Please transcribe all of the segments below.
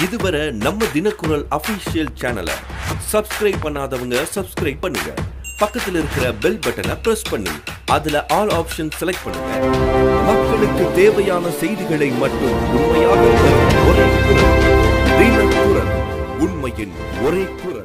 இதுவரை நம்ம தினக்குரல் அபிஷியல் சேனலை சப்ஸ்கிரைப் பண்ணாதவங்க சப்ஸ்கிரைப் பண்ணுங்க பக்கத்துல இருக்கிற பெல் பட்டனை பிரஸ் பண்ணி அதுல ஆல் ஆப்ஷன் செலக்ட் பண்ணுங்க மக்களுக்கு தேவையான செய்திகளை மட்டும் உண்மையாக தரும் ஒரே குரல் தினக்குரல் உண்மையின் ஒரே குரல்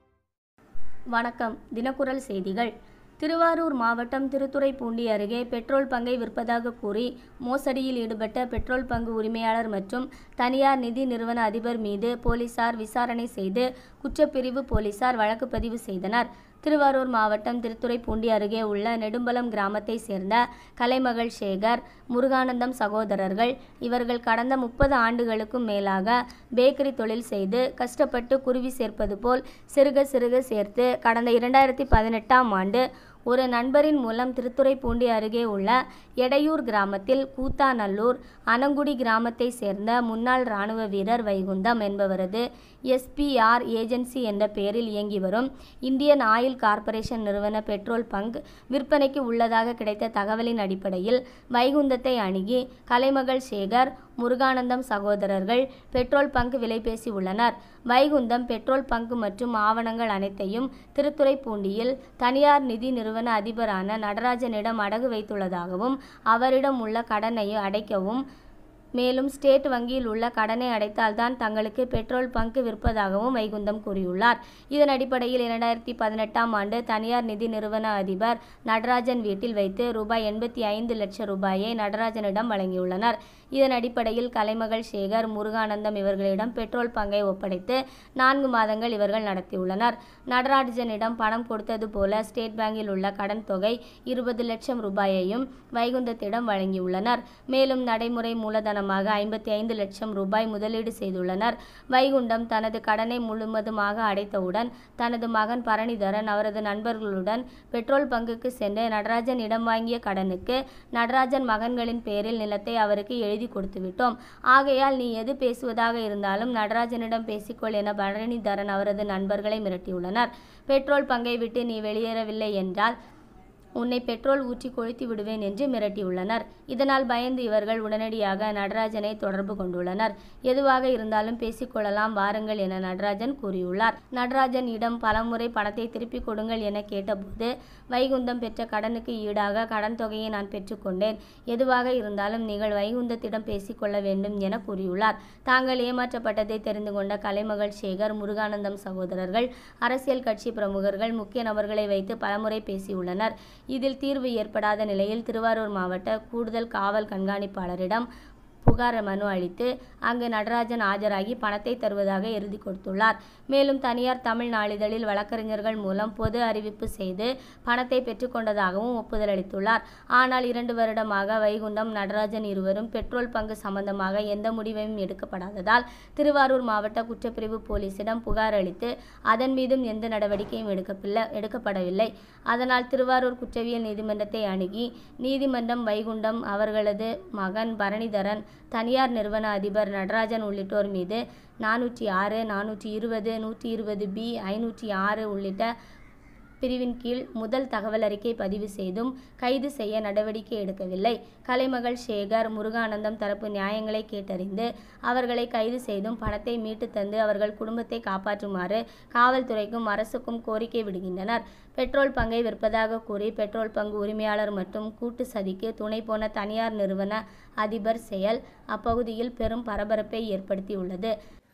வணக்கம் தினக்குரல் செய்திகள் திருவாரூர் மாவட்டம் திருத்துறைப்பூண்டி அருகே பெட்ரோல் பங்கை விற்பதாக கூறி மோசடியில் ஈடுபட்ட பெட்ரோல் பங்கு உரிமையாளர் மற்றும் தனியார் நிதி நிறுவன அதிபர் மீது போலீசார் விசாரணை செய்து குற்றப்பிரிவு போலீசார் வழக்கு பதிவு செய்தனர் திருவாரூர் மாவட்டம் திருத்துறைப்பூண்டி அருகே உள்ள நெடும்பலம் கிராமத்தை சேர்ந்த கலைமகள் சேகர் முருகானந்தம் சகோதரர்கள் இவர்கள் கடந்த முப்பது ஆண்டுகளுக்கும் மேலாக பேக்கரி தொழில் செய்து கஷ்டப்பட்டு குருவி சேர்ப்பது போல் சிறுக சிறுக சேர்த்து கடந்த இரண்டாயிரத்தி பதினெட்டாம் ஆண்டு ஒரு நண்பரின் மூலம் திருத்துறைப்பூண்டி அருகே உள்ள எடையூர் கிராமத்தில் கூத்தாநல்லூர் அனங்குடி கிராமத்தை சேர்ந்த முன்னாள் இராணுவ வீரர் வைகுந்தம் என்பவரது எஸ்பிஆர் ஏஜென்சி என்ற பெயரில் இயங்கி வரும் இந்தியன் ஆயில் கார்ப்பரேஷன் நிறுவன பெட்ரோல் பங்க் விற்பனைக்கு உள்ளதாக கிடைத்த தகவலின் அடிப்படையில் வைகுந்தத்தை அணுகி கலைமகள் சேகர் முருகானந்தம் சகோதரர்கள் பெட்ரோல் பங்க் விலை பேசி உள்ளனர் வைகுந்தம் பெட்ரோல் பங்க் மற்றும் ஆவணங்கள் அனைத்தையும் திருத்துறைப்பூண்டியில் தனியார் நிதி நிறுவன அதிபரான நடராஜனிடம் அடகு வைத்துள்ளதாகவும் அவரிடம் உள்ள கடனை அடைக்கவும் மேலும் ஸ்டேட் வங்கியில் உள்ள கடனை அடைத்தால்தான் தங்களுக்கு பெட்ரோல் பங்க் விற்பதாகவும் வைகுந்தம் கூறியுள்ளார் இதன் அடிப்படையில் இரண்டாயிரத்தி பதினெட்டாம் ஆண்டு தனியார் நிதி நிறுவன அதிபர் நடராஜன் வீட்டில் வைத்து ரூபாய் எண்பத்தி ஐந்து லட்சம் ரூபாயை நடராஜனிடம் வழங்கியுள்ளனர் இதன் அடிப்படையில் கலைமகள் சேகர் முருகானந்தம் இவர்களிடம் பெட்ரோல் பங்கை ஒப்படைத்து நான்கு மாதங்கள் இவர்கள் நடத்தியுள்ளனர் நடராஜனிடம் பணம் கொடுத்தது போல ஸ்டேட் பேங்கில் உள்ள கடன் தொகை இருபது லட்சம் ரூபாயையும் வைகுந்தத்திடம் வழங்கியுள்ளனர் மேலும் நடைமுறை மூலதனமாக ஐம்பத்தி ஐந்து லட்சம் ரூபாய் முதலீடு செய்துள்ளனர் வைகுண்டம் தனது கடனை முழுவதுமாக அடைத்தவுடன் தனது மகன் பரணிதரன் அவரது நண்பர்களுடன் பெட்ரோல் பங்குக்கு சென்று நடராஜன் இடம் வாங்கிய கடனுக்கு நடராஜன் மகன்களின் பேரில் நிலத்தை அவருக்கு எழுதி கொடுத்து விட்டோம் ஆகையால் நீ எது பேசுவதாக இருந்தாலும் நடராஜனிடம் பேசிக்கொள் என பரணிதரன் அவரது நண்பர்களை மிரட்டியுள்ளனர் பெட்ரோல் பங்கை விட்டு நீ வெளியேறவில்லை என்றால் உன்னை பெட்ரோல் ஊற்றி கொளுத்தி விடுவேன் என்று மிரட்டியுள்ளனர் இதனால் பயந்து இவர்கள் உடனடியாக நடராஜனை தொடர்பு கொண்டுள்ளனர் எதுவாக இருந்தாலும் பேசிக்கொள்ளலாம் வாருங்கள் என நடராஜன் கூறியுள்ளார் நடராஜன் இடம் பலமுறை பணத்தை திருப்பிக் கொடுங்கள் என கேட்டபோது வைகுந்தம் பெற்ற கடனுக்கு ஈடாக கடன் தொகையை நான் பெற்றுக்கொண்டேன் எதுவாக இருந்தாலும் நீங்கள் வைகுந்தத்திடம் பேசிக்கொள்ள வேண்டும் என கூறியுள்ளார் தாங்கள் ஏமாற்றப்பட்டதை தெரிந்து கொண்ட கலைமகள் சேகர் முருகானந்தம் சகோதரர்கள் அரசியல் கட்சி பிரமுகர்கள் முக்கிய நபர்களை வைத்து பலமுறை பேசியுள்ளனர் இதில் தீர்வு ஏற்படாத நிலையில் திருவாரூர் மாவட்ட கூடுதல் காவல் கண்காணிப்பாளரிடம் புகார் மனு அளித்து அங்கு நடராஜன் ஆஜராகி பணத்தை தருவதாக எழுதி கொடுத்துள்ளார் மேலும் தனியார் தமிழ் நாளிதழில் வழக்கறிஞர்கள் மூலம் பொது அறிவிப்பு செய்து பணத்தை பெற்றுக்கொண்டதாகவும் ஒப்புதல் அளித்துள்ளார் ஆனால் இரண்டு வருடமாக வைகுண்டம் நடராஜன் இருவரும் பெட்ரோல் பங்கு சம்பந்தமாக எந்த முடிவையும் எடுக்கப்படாததால் திருவாரூர் மாவட்ட குற்றப்பிரிவு போலீசிடம் புகார் அளித்து அதன் மீதும் எந்த நடவடிக்கையும் எடுக்கப்படவில்லை எடுக்கப்படவில்லை அதனால் திருவாரூர் குற்றவியல் நீதிமன்றத்தை அணுகி நீதிமன்றம் வைகுண்டம் அவர்களது மகன் பரணிதரன் தனியார் நிறுவன அதிபர் நடராஜன் உள்ளிட்டோர் மீது நானூற்றி ஆறு நானூற்றி இருபது நூற்றி இருபது பி ஐநூற்றி ஆறு உள்ளிட்ட பிரிவின் கீழ் முதல் தகவல் அறிக்கை பதிவு செய்தும் கைது செய்ய நடவடிக்கை எடுக்கவில்லை கலைமகள் சேகர் முருகானந்தம் தரப்பு நியாயங்களை கேட்டறிந்து அவர்களை கைது செய்தும் பணத்தை மீட்டு தந்து அவர்கள் குடும்பத்தை காப்பாற்றுமாறு காவல்துறைக்கும் அரசுக்கும் கோரிக்கை விடுகின்றனர் பெட்ரோல் பங்கை விற்பதாக கூறி பெட்ரோல் பங்கு உரிமையாளர் மற்றும் கூட்டு சதிக்கு துணை போன தனியார் நிறுவன அதிபர் செயல் அப்பகுதியில் பெரும் பரபரப்பை ஏற்படுத்தியுள்ளது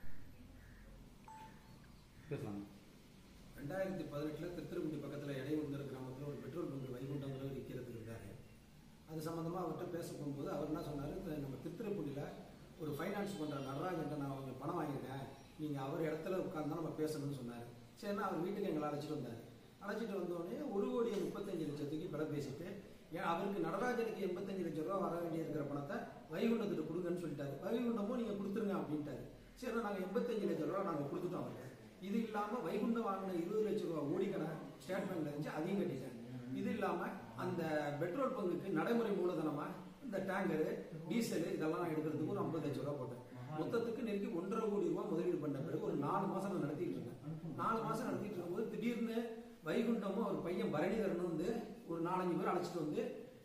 பேசலாம் ரெண்டாயிரத்தி பதினெட்டில் திருத்திருப்பதி பக்கத்தில் இடையுந்தர் கிராமத்தில் ஒரு பெட்ரோல் பங்கு வைகுண்டங்கிறவர் விற்கிறதுக்கு இருந்தார் அது சம்மந்தமாக அவர்கிட்ட பேச போகும்போது அவர் என்ன சொன்னார் நம்ம திருத்திருப்பதியில் ஒரு ஃபைனான்ஸ் பண்ணுற நடராஜன்ட்ட நான் அவங்க பணம் வாங்கியிருக்கேன் நீங்கள் அவர் இடத்துல உட்காந்து நம்ம பேசணும்னு சொன்னார் சரின்னா அவர் வீட்டுக்கு எங்களை அழைச்சிட்டு வந்தார் அழைச்சிட்டு வந்தோடனே ஒரு கோடியே முப்பத்தஞ்சு லட்சத்துக்கு விலை பேசிட்டு ஏன் அவருக்கு நடராஜனுக்கு எண்பத்தஞ்சு லட்சம் ரூபா வர வேண்டிய இருக்கிற பணத்தை வைகுண்டத்துக்கு கொடுங்கன்னு சொல்லிட்டாரு வைகுண்டமும் நீங்கள் கொடுத்துருங்க அப்படின்ட்டாரு சரி நாங்கள் எண்பத்தஞ்சு லட்சம் ரூபா நாங்கள் கொடுத்துட்டோம் அவருக்கு இது இல்லாமல் வைகுண்டம் வாங்கின இருபது லட்சம் ரூபா ஓடிக்கணை ஸ்டேட் பேங்க்ல இருந்துச்சு அதையும் கட்டிட்டேன் இது இல்லாமல் அந்த பெட்ரோல் பங்குக்கு நடைமுறை மூலதனமா இந்த டேங்கரு டீசல் இதெல்லாம் எடுக்கிறதுக்கு ஒரு ஐம்பது லட்சம் ரூபா போட்டேன் மொத்தத்துக்கு நெருக்கி ஒன்றரை கோடி ரூபாய் முதலீடு பண்ண பிறகு ஒரு நாலு மாசம் நான் நடத்திட்டு இருக்கேன் நாலு மாசம் நடத்திட்டு இருக்கும்போது திடீர்னு வைகுண்டமும் அவர் பையன் பரணிதரனும் வந்து ஒரு நாலஞ்சு பேர் அழைச்சிட்டு வந்து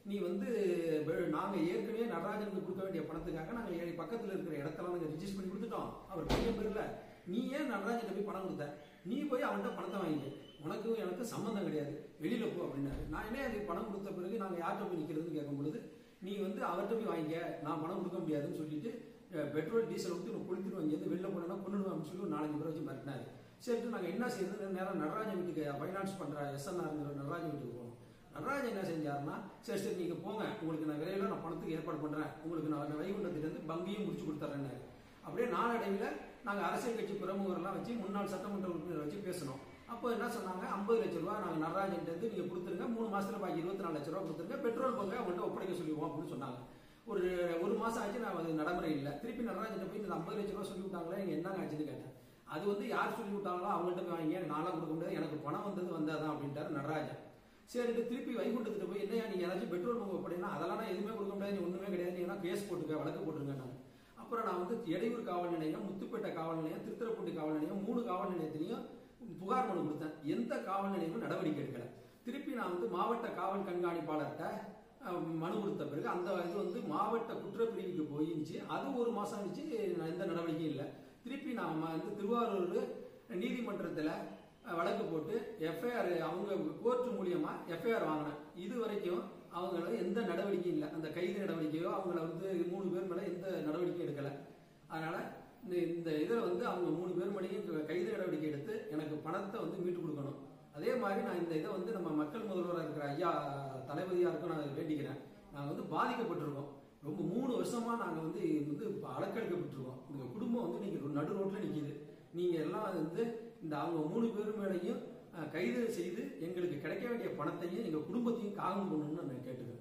நீ வந்து வெ- நாங்க ஏற்கனவே நடராஜனுக்கு கொடுக்க வேண்டிய பணத்துக்காக நாங்க ஏ- பக்கத்துல இருக்கிற இடத்தெல்லாம் நாங்க ரிஜிஸ்டர் பண்ணி கொடுத்துட்டோம் அவர் பையன் பேர்ல நீ ஏன் நடராஜன் போய் பணம் கொடுத்த நீ போய் அவன்கிட்ட பணத்தை வாங்கிக்க உனக்கும் எனக்கு சம்மந்தம் கிடையாது வெளியில போ அப்படின்னாரு நான் என்ன அதுக்கு பணம் கொடுத்த பிறகு நாங்க யார்கிட்ட போய் நிக்கிறதுன்னு கேட்கும் பொழுது நீ வந்து அவர்கிட்ட போய் வாங்கிக்க நான் பணம் கொடுக்க முடியாதுன்னு சொல்லிட்டு அஹ், பெட்ரோல் டீசல் ஊற்றி நான் கொளுத்திட்டு இங்கேருந்து வெளில போனேன்னா கொண்டுடுவேன் அப்படின்னு சொல்லி ஒரு நாலஞ்சு பேரை வச்சு மிரட்டினாரு சரிட்டு நாங்கள் என்ன செய்யறது நேரம் நடராஜன் வீட்டுக்கு ஃபைனான்ஸ் பண்ணுற எஸ்என்ஆர்ங்கிற நடராஜன் வீட்டுக்கு போனோம் நடராஜன் என்ன செஞ்சாருன்னா சரி சரி நீங்கள் போங்க உங்களுக்கு நான் விரைவில் நான் பணத்துக்கு ஏற்பாடு பண்ணுறேன் உங்களுக்கு நான் வைகுண்டத்திலேருந்து பங்கியும் முடிச்சு கொடுத்துட்றேன்னாரு அப்படியே நாளடைவில் நாங்கள் அரசியல் கட்சி பிரமுகர்லாம் வச்சு முன்னாள் சட்டமன்ற உறுப்பினர் வச்சு பேசணும் அப்போ என்ன சொன்னாங்க ஐம்பது லட்ச ரூபா நாங்கள் நடராஜன்ட்டு நீங்கள் கொடுத்துருங்க மூணு மாசத்துல பாக்கி இருபத்தி நாலு லட்ச ரூபா கொடுத்துருங்க பெட்ரோல் பங்கு அவங்கள்ட்ட ஒப்படைக்க சொல்லிடுவோம் அப்படின்னு சொன்னாங்க ஒரு ஒரு மாசம் ஆச்சு நான் அது நடைமுறை இல்லை திருப்பி நடராஜன் போய் இந்த ஐம்பது லட்ச ரூபா சொல்லி விட்டாங்களே இங்க என்னங்க ஆச்சுன்னு கேட்டேன் அது வந்து யார் சொல்லி விட்டாங்களோ அவங்கள்ட்ட போய் வாங்கி எனக்கு நாளாக கொடுக்க முடியாது எனக்கு பணம் வந்தது வந்தாதான் அப்படின்ட்டாரு நடராஜன் சரிட்டு திருப்பி வைகுண்டத்துக்கு போய் என்னையா நீங்க யாராச்சும் பெட்ரோல் பங்கு அப்படின்னா அதெல்லாம் நான் எதுவுமே கொடுக்க முடியாது நீ ஒண்ணுமே கிடையாது நீ வேணா கேஸ் போட்டுக்க வழக்கு போட்டுருங்க நான் அப்புறம் நான் வந்து எடையூர் காவல் நிலையம் முத்துப்பேட்டை காவல் நிலையம் திருத்துறைப்பூண்டி காவல் நிலையம் மூணு காவல் நிலையத்திலையும் புகார் மனு கொடுத்தேன் எந்த காவல் நிலையமும் நடவடிக்கை எடுக்கல திருப்பி நான் வந்து மாவட்ட காவல் கண்காணிப்பாளர்கிட்ட அஹ், மனு கொடுத்த பிறகு அந்த இது வந்து மாவட்ட குற்றப்பிரிவுக்கு போயிருந்துச்சு அது ஒரு மாசம் ஆச்சு நான் எந்த நடவடிக்கையும் இல்லை திருப்பி நான் ம- வந்து திருவாரூர் நீதிமன்றத்தில் வழக்கு போட்டு எஃப்ஐஆர் அவங்க கோர்ட் மூலியமா எஃப்ஐஆர் வாங்கினேன் இது வரைக்கும் அவங்கள எந்த நடவடிக்கையும் இல்லை அந்த கைது நடவடிக்கையோ அவங்கள வந்து மூணு பேர் மேல எந்த நடவடிக்கையும் எடுக்கல அதனால இந்த இந்த இதில் வந்து அவங்க மூணு பேர் மேலேயும் க- கைது நடவடிக்கை எடுத்து எனக்கு பணத்தை வந்து மீட்டு கொடுக்கணும் அதே மாதிரி நான் இந்த இதை வந்து நம்ம மக்கள் முதல்வராக இருக்கிற ஐயா தளபதியா இருக்கும் நான் வேண்டிக்கிறேன் நாங்கள் வந்து பாதிக்கப்பட்டிருக்கோம் ரொம்ப மூணு வருஷமா நாங்கள் வந்து வந்து அலக்கழிக்கப்பட்டிருக்கோம் இந்த குடும்பம் வந்து நீங்க நடு ரோட்ல நிக்குது நீங்க எல்லாம் வந்து இந்த அவங்க மூணு பேர் மேலேயும் அஹ், கைது செய்து எங்களுக்கு கிடைக்க வேண்டிய பணத்தையும் எங்க குடும்பத்தையும் காகம் பண்ணணும்னு நான் கேட்டுக்கிறேன்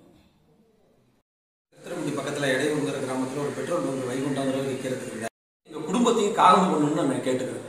திருப்பதி பக்கத்துல இடையூறுங்கிற கிராமத்துல ஒரு பெட்ரோல் பங்க் வைகுண்டங்கிற விற்கிறது இல்லை எங்க குடும்பத்தையும் காகம் பண்ணணும்னு நான் கேட்டுக்கிறேன்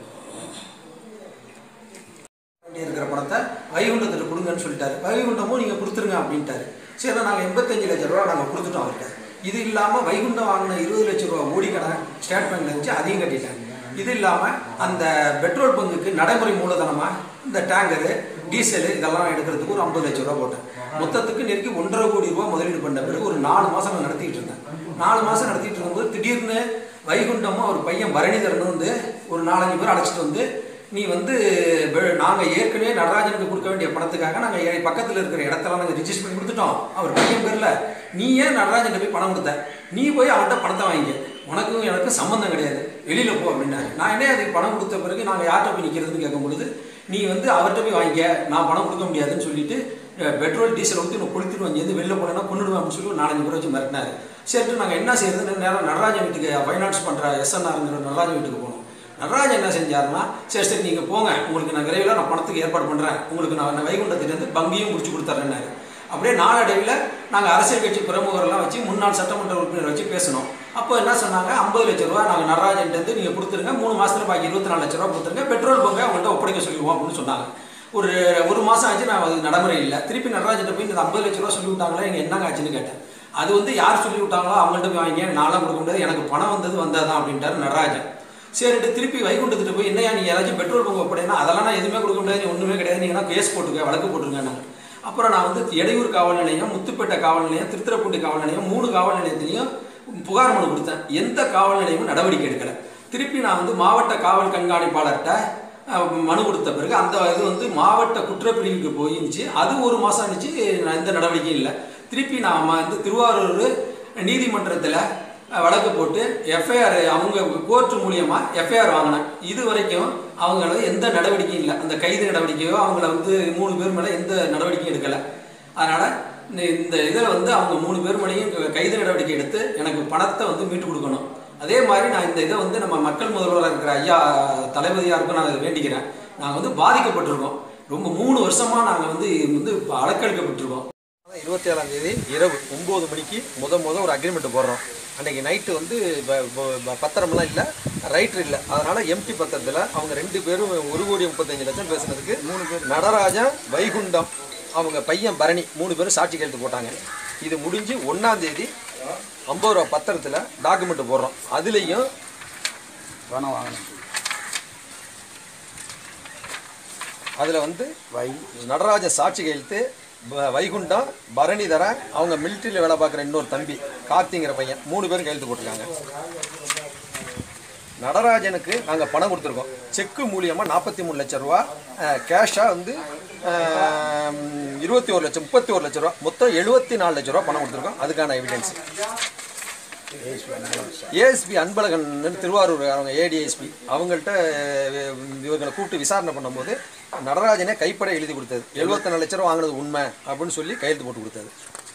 வேண்டி இருக்கிற பணத்தை வைகுண்டத்தில் கொடுங்கன்னு சொல்லிட்டாரு வைகுண்டமும் நீங்க கொடுத்துருங்க அப்படின்ட்டாரு சரி நாங்கள் எண்பத்தஞ்சு லட்ச ரூபா நாங்கள் கொடுத்துட்டோம் அவர்கிட்ட இது இல்லாமல் வைகுண்டம் வாங்கின இருபது லட்ச ரூபா ஓடி கடன் ஸ்டேட் பேங்க்ல இருந்துச்சு அதையும் கட்டிட்டாங்க இது இல்லாமல் அந்த பெட்ரோல் பங்குக்கு நடைமுறை மூலதனமாக இந்த டேங்கரு டீசல் இதெல்லாம் எடுக்கிறதுக்கு ஒரு ஐம்பது லட்ச ரூபா போட்டேன் மொத்தத்துக்கு நெருக்கி ஒன்றரை கோடி ரூபா முதலீடு பண்ண பிறகு ஒரு நாலு மாதம் நான் நடத்திட்டு இருந்தேன் நாலு மாதம் நடத்திட்டு இருக்கும்போது திடீர்னு வைகுண்டமும் அவர் பையன் பரணிதரன் வந்து ஒரு நாலஞ்சு பேர் அழைச்சிட்டு வந்து நீ வந்து வெ- நாங்க ஏற்கனவே நடராஜனுக்கு கொடுக்க வேண்டிய பணத்துக்காக நாங்க ஏ- பக்கத்துல இருக்கிற இடத்தெல்லாம் நாங்க ரிஜிஸ்டர் பண்ணி கொடுத்துட்டோம் அவர் பையன் பேர்ல நீ ஏன் நடராஜன் போய் பணம் கொடுத்த நீ போய் அவன்கிட்ட பணத்தை வாங்கிக்க உனக்கும் எனக்கும் சம்பந்தம் கிடையாது வெளியில போ அப்படின்னாரு நான் என்ன அதுக்கு பணம் கொடுத்த பிறகு நாங்க யார்கிட்ட போய் நிக்கிறதுன்னு கேட்கும் பொழுது நீ வந்து அவர்கிட்ட போய் வாங்கிக்க நான் பணம் கொடுக்க முடியாதுன்னு சொல்லிட்டு அஹ், பெட்ரோல் டீசல் ஊற்றி நான் கொளுத்திட்டு வந்து வெளில போனேன்னா கொண்டுடுவேன் அப்படின்னு சொல்லி ஒரு நாலஞ்சு பேர் வச்சு மிரட்டினாரு சரிட்டு நாங்கள் என்ன செய்யறதுன்னு நேரம் நடராஜன் வீட்டுக்கு ஃபைனான்ஸ் பண்ணுற எஸ்என்ஆருங்கிற நடராஜன் வீட்டுக்கு போனோம் நடராஜன் என்ன செஞ்சாருன்னா சரி சரி நீங்கள் போங்க உங்களுக்கு நான் விரைவில் நான் பணத்துக்கு ஏற்பாடு பண்ணுறேன் உங்களுக்கு நான் நான் வைகுண்டத்திலேருந்து பங்கியும் முடிச்சு கொடுத்துட்றேன்னாரு அப்படியே நாளடைவில் நாங்கள் அரசியல் கட்சி பிரமுகர்லாம் வச்சு முன்னாள் சட்டமன்ற உறுப்பினர் வச்சு பேசணும் அப்போ என்ன சொன்னாங்க ஐம்பது லட்ச ரூபா நாங்கள் நடராஜன்ட்டு நீங்கள் கொடுத்துருங்க மூணு மாசத்துல பாக்கி இருபத்தி நாலு லட்ச ரூபா கொடுத்துருங்க பெட்ரோல் பங்கை அவங்கள்ட்ட ஒப்படைக்க சொல்லிடுவோம் அப்படின்னு சொன்னாங்க ஒரு ஒரு மாதம் ஆச்சு நான் அது நடைமுறை இல்லை திருப்பி நடராஜன் போய் இந்த ஐம்பது லட்ச ரூபா சொல்லி விட்டாங்களே எங்க என்னங்க ஆச்சுன்னு கேட்டேன் அது வந்து யார் சொல்லி விட்டாங்களோ அவங்கள்ட்ட போய் வாங்கி நான்லாம் கொடுக்க முடியாது எனக்கு பணம் வந்தது வந்தாதான் அப்படின்ட்டாரு நடராஜன் சரிட்டு திருப்பி வைகுண்டத்துட்டு போய் என்னையா நீ யாராச்சும் பெட்ரோல் பங்கு அப்படின்னா அதெல்லாம் நான் எதுவுமே கொடுக்க முடியாது நீ ஒண்ணுமே கிடையாது நீங்க கேஸ் போட்டுக்க வழக்கு போட்டுருங்க நான் அப்புறம் நான் வந்து எடையூர் காவல் நிலையம் முத்துப்பேட்டை காவல் நிலையம் திருத்துறைப்பூண்டி காவல் நிலையம் மூணு காவல் நிலையத்திலையும் புகார் மனு கொடுத்தேன் எந்த காவல் நிலையமும் நடவடிக்கை எடுக்கல திருப்பி நான் வந்து மாவட்ட காவல் கண்காணிப்பாளர்கிட்ட அஹ், மனு கொடுத்த பிறகு அந்த இது வந்து மாவட்ட குற்றப்பிரிவுக்கு போயிருந்துச்சு அது ஒரு மாசம் ஆனிச்சு நான் எந்த நடவடிக்கையும் இல்லை திருப்பி நான் ம- வந்து திருவாரூர் நீதிமன்றத்தில் வழக்கு போட்டு எஃப்ஐஆர் அவங்க கோர்ட் மூலியமா எஃப்ஐஆர் வாங்கினேன் இது வரைக்கும் அவங்கள எந்த நடவடிக்கையும் இல்லை அந்த கைது நடவடிக்கையோ அவங்கள வந்து மூணு பேர் மேலே எந்த நடவடிக்கையும் எடுக்கலை அதனால இந்த இந்த இதில் வந்து அவங்க மூணு பேர் மேலேயும் கைது நடவடிக்கை எடுத்து எனக்கு பணத்தை வந்து மீட்டு கொடுக்கணும் அதே மாதிரி நான் இந்த இதை வந்து நம்ம மக்கள் முதல்வராக இருக்கிற ஐயா தளபதியாக இருக்கும் நான் அதை வேண்டிக்கிறேன் நாங்கள் வந்து பாதிக்கப்பட்டிருக்கோம் ரொம்ப மூணு வருஷமா நாங்கள் வந்து வந்து அலக்கழிக்கப்பட்டிருக்கோம் இருபத்தி ஏழாம் தேதி இரவு ஒம்பது மணிக்கு முத முத ஒரு அக்ரிமெண்ட் போடுறோம் அன்னைக்கு நைட்டு வந்து ப- ப- ப- பத்திரம்லாம் இல்லை ரைட்டர் இல்லை அதனால எம்டி பத்திரத்தில் அவங்க ரெண்டு பேரும் ஒரு கோடி முப்பத்தஞ்சு லட்சம் பேசுனதுக்கு மூணு பேர் நடராஜன் வைகுண்டம் அவங்க பையன் பரணி மூணு பேரும் சாட்சி கையெழுத்து போட்டாங்க இது முடிஞ்சு ஒன்றாம் தேதி ஐம்பது ரூபா பத்திரத்தில் டாக்குமெண்ட் போடுறோம் அதுலேயும் பணம் வாங்கினேன் அதில் வந்து நடராஜன் சாட்சி கையெழுத்து வ- வைகுண்டம் பரணிதரன் அவங்க மிலிட்ரியில் வேலை பார்க்குற இன்னொரு தம்பி கார்த்திங்கிற பையன் மூணு பேரும் கையெழுத்து போட்டிருக்காங்க நடராஜனுக்கு நாங்கள் பணம் கொடுத்துருக்கோம் செக்கு மூலியமாக நாற்பத்தி மூணு லட்ச ரூபா கேஷாக வந்து இருபத்தி ஒரு லட்சம் முப்பத்தி ஒரு லட்ச ரூபா மொத்தம் எழுபத்தி நாலு லட்ச ரூபா பணம் கொடுத்துருக்கோம் அதுக்கான எவிடன்ஸ் ஏஎஸ்பி அன்பழகன் திருவாரூர் அவங்க ஏடிஎஸ்பி அவங்கள்ட்ட அஹ், இவங்களை கூப்பிட்டு விசாரணை பண்ணும்போது நடராஜனே கைப்பட எழுதி கொடுத்தது எழுபத்தி நாலு லட்ச ரூபா வாங்கினது உண்மை அப்படின்னு சொல்லி கையெழுத்து போட்டு கொடுத்தது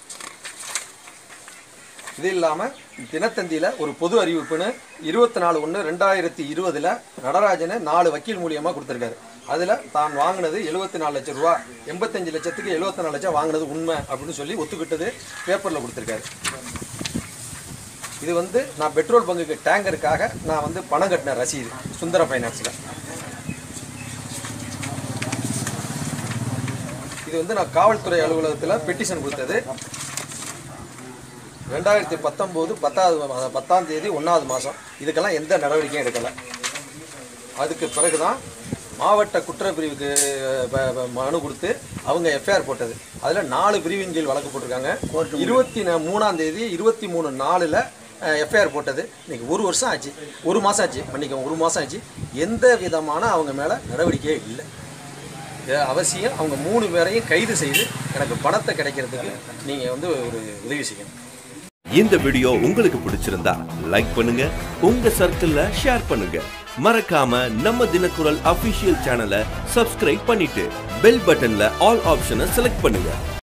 இது இல்லாமல் தினத்தந்தியில் ஒரு பொது அறிவிப்புன்னு இருபத்தி நாலு ஒன்று ரெண்டாயிரத்தி இருபதில் நடராஜனை நாலு வக்கீல் மூலியமாக கொடுத்துருக்காரு அதில் தான் வாங்கினது எழுபத்தி நாலு லட்சம் ரூபா எண்பத்தஞ்சு லட்சத்துக்கு எழுபத்தி நாலு லட்சம் வாங்கினது உண்மை அப்படின்னு சொல்லி ஒத்துக்கிட்டது பேப்பரில் கொடுத்துருக்காரு இது வந்து நான் பெட்ரோல் பங்குக்கு டேங்கருக்காக நான் வந்து பணம் கட்டின ரசீது சுந்தர ஃபைனான்ஸில் இது வந்து நான் காவல்துறை அலுவலகத்தில் பெட்டிஷன் கொடுத்தது ரெண்டாயிரத்தி பத்தொம்போது பத்தாவது மா- பத்தாம் தேதி ஒன்றாவது மாதம் இதுக்கெல்லாம் எந்த நடவடிக்கையும் எடுக்கலை அதுக்கு பிறகு தான் மாவட்ட குற்றப்பிரிவுக்கு ப- ப- மனு கொடுத்து அவங்க எஃப்ஐஆர் போட்டது அதில் நாலு பிரிவின் கீழ் வழக்கு போட்டிருக்காங்க இருபத்தி ந- மூணாம் தேதி இருபத்தி மூணு நாலில் எஃப்ஐஆர் போட்டது இன்னைக்கு ஒரு வருஷம் ஆச்சு ஒரு மாதம் ஆச்சு மன்னிக்கோங்க ஒரு மாதம் ஆச்சு எந்த விதமான அவங்க மேலே நடவடிக்கையே இல்லை இது அவசியம் அவங்க மூணு பேரையும் கைது செய்து எனக்கு பணத்தை கிடைக்கிறதுக்கு நீங்கள் வந்து ஒரு உதவி செய்யணும் இந்த வீடியோ உங்களுக்கு பிடிச்சிருந்தா லைக் பண்ணுங்க உங்க சர்க்கிள்ல ஷேர் பண்ணுங்க மறக்காம நம்ம தினக்குரல் அபிஷியல் சேனலை சப்ஸ்கிரைப் பண்ணிட்டு பெல் பட்டன்ல ஆல் ஆப்ஷனை செலக்ட் பண்ணுங்க